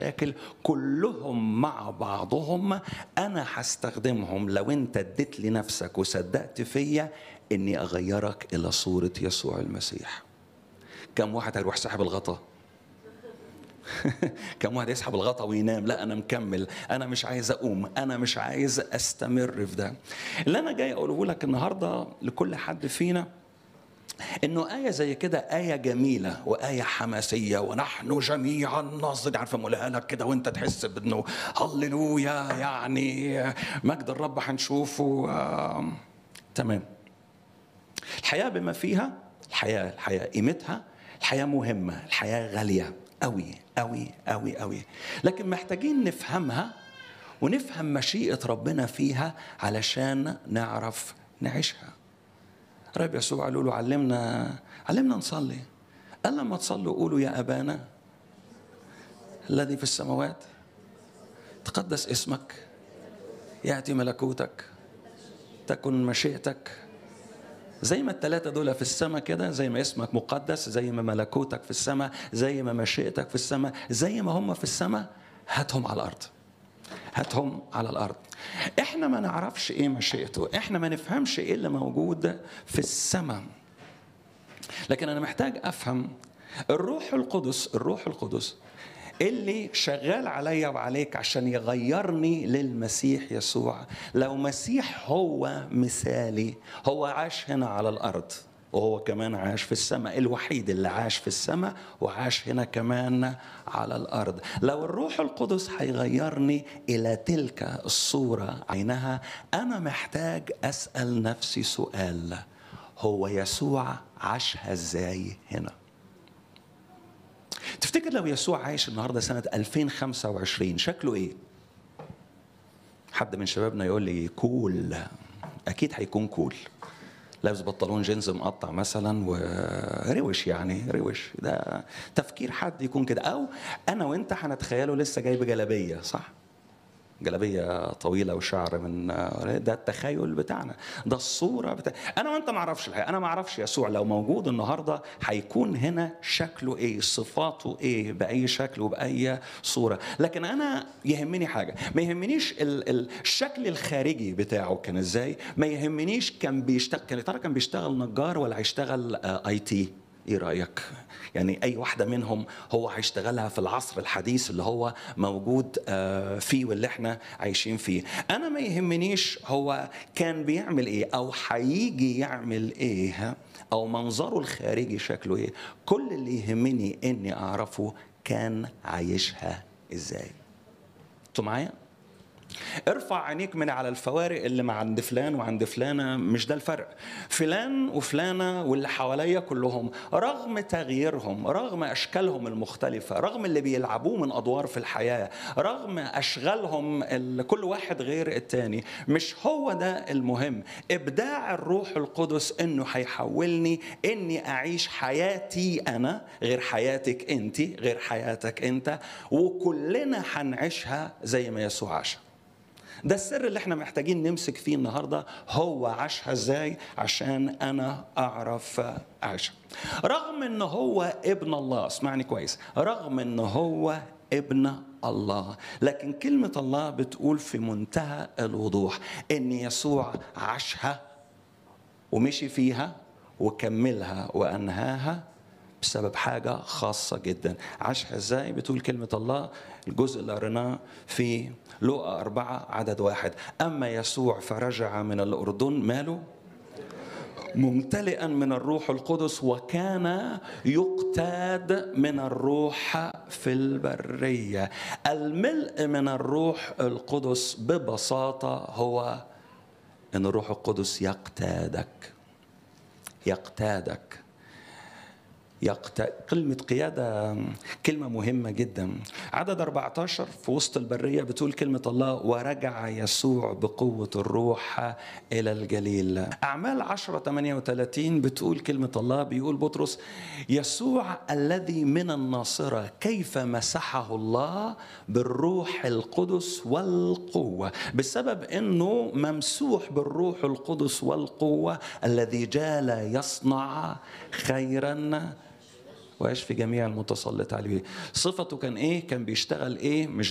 مشاكل كلهم مع بعضهم انا هستخدمهم لو انت اديت لنفسك وصدقت فيا اني اغيرك الى صوره يسوع المسيح كم واحد هيروح ساحب الغطا كم واحد يسحب الغطا وينام لا انا مكمل انا مش عايز اقوم انا مش عايز استمر في ده اللي انا جاي اقوله لك النهارده لكل حد فينا انه آية زي كده آية جميلة وآية حماسية ونحن جميعا نصد عارفة مولها لك كده وانت تحس بانه هللويا يعني مجد الرب هنشوفه آه تمام الحياة بما فيها الحياة الحياة قيمتها الحياة مهمة الحياة غالية قوي قوي قوي قوي لكن محتاجين نفهمها ونفهم مشيئة ربنا فيها علشان نعرف نعيشها رب يسوع قالوا له علمنا علمنا نصلي قال لما تصلوا قولوا يا أبانا الذي في السماوات تقدس اسمك يأتي ملكوتك تكن مشيئتك زي ما الثلاثة دول في السماء كده زي ما اسمك مقدس زي ما ملكوتك في السماء زي ما مشيئتك في السماء زي ما هم في السماء هاتهم على الأرض هاتهم على الأرض احنا ما نعرفش ايه مشيئته احنا ما نفهمش ايه اللي موجود في السماء لكن انا محتاج افهم الروح القدس الروح القدس اللي شغال عليا وعليك عشان يغيرني للمسيح يسوع لو مسيح هو مثالي هو عاش هنا على الارض وهو كمان عاش في السماء الوحيد اللي عاش في السماء وعاش هنا كمان على الارض لو الروح القدس هيغيرني الى تلك الصوره عينها انا محتاج اسال نفسي سؤال هو يسوع عاشها ازاي هنا تفتكر لو يسوع عايش النهارده سنه 2025 شكله ايه حد من شبابنا يقول لي كول اكيد هيكون كول لابس بنطلون جينز مقطع مثلا وروش يعني روش ده تفكير حد يكون كده او انا وانت هنتخيله لسه جايب جلابيه صح جلابيه طويله وشعر من ده التخيل بتاعنا ده الصوره بتاع انا وانت ما اعرفش الحقيقه انا ما اعرفش يسوع لو موجود النهارده هيكون هنا شكله ايه صفاته ايه باي شكل وباي صوره لكن انا يهمني حاجه ما يهمنيش ال- ال- الشكل الخارجي بتاعه كان ازاي ما يهمنيش كان بيشتغل كان يا ترى كان بيشتغل نجار ولا هيشتغل اي تي ايه رايك يعني اي واحده منهم هو هيشتغلها في العصر الحديث اللي هو موجود فيه واللي احنا عايشين فيه انا ما يهمنيش هو كان بيعمل ايه او هيجي يعمل ايه او منظره الخارجي شكله ايه كل اللي يهمني اني اعرفه كان عايشها ازاي انتوا معايا ارفع عينيك من على الفوارق اللي مع عند فلان وعند فلانة مش ده الفرق فلان وفلانة واللي حواليا كلهم رغم تغييرهم رغم أشكالهم المختلفة رغم اللي بيلعبوه من أدوار في الحياة رغم أشغالهم اللي كل واحد غير التاني مش هو ده المهم إبداع الروح القدس إنه هيحولني إني أعيش حياتي أنا غير حياتك أنت غير حياتك أنت وكلنا هنعيشها زي ما يسوع عاشها ده السر اللي احنا محتاجين نمسك فيه النهارده هو عاشها ازاي عشان انا اعرف اعيشها رغم ان هو ابن الله اسمعني كويس رغم ان هو ابن الله لكن كلمة الله بتقول في منتهى الوضوح ان يسوع عاشها ومشي فيها وكملها وانهاها بسبب حاجة خاصة جدا عاشها ازاي بتقول كلمة الله الجزء اللي قريناه في لقى أربعة عدد واحد أما يسوع فرجع من الأردن ماله ممتلئا من الروح القدس وكان يقتاد من الروح في البرية الملء من الروح القدس ببساطة هو أن الروح القدس يقتادك يقتادك يقت... كلمة قيادة كلمة مهمة جدا عدد 14 في وسط البرية بتقول كلمة الله ورجع يسوع بقوة الروح إلى الجليل أعمال 10 38 بتقول كلمة الله بيقول بطرس يسوع الذي من الناصرة كيف مسحه الله بالروح القدس والقوة بسبب أنه ممسوح بالروح القدس والقوة الذي جال يصنع خيرا ويشفي جميع المتسلط عليه صفته كان ايه كان بيشتغل ايه مش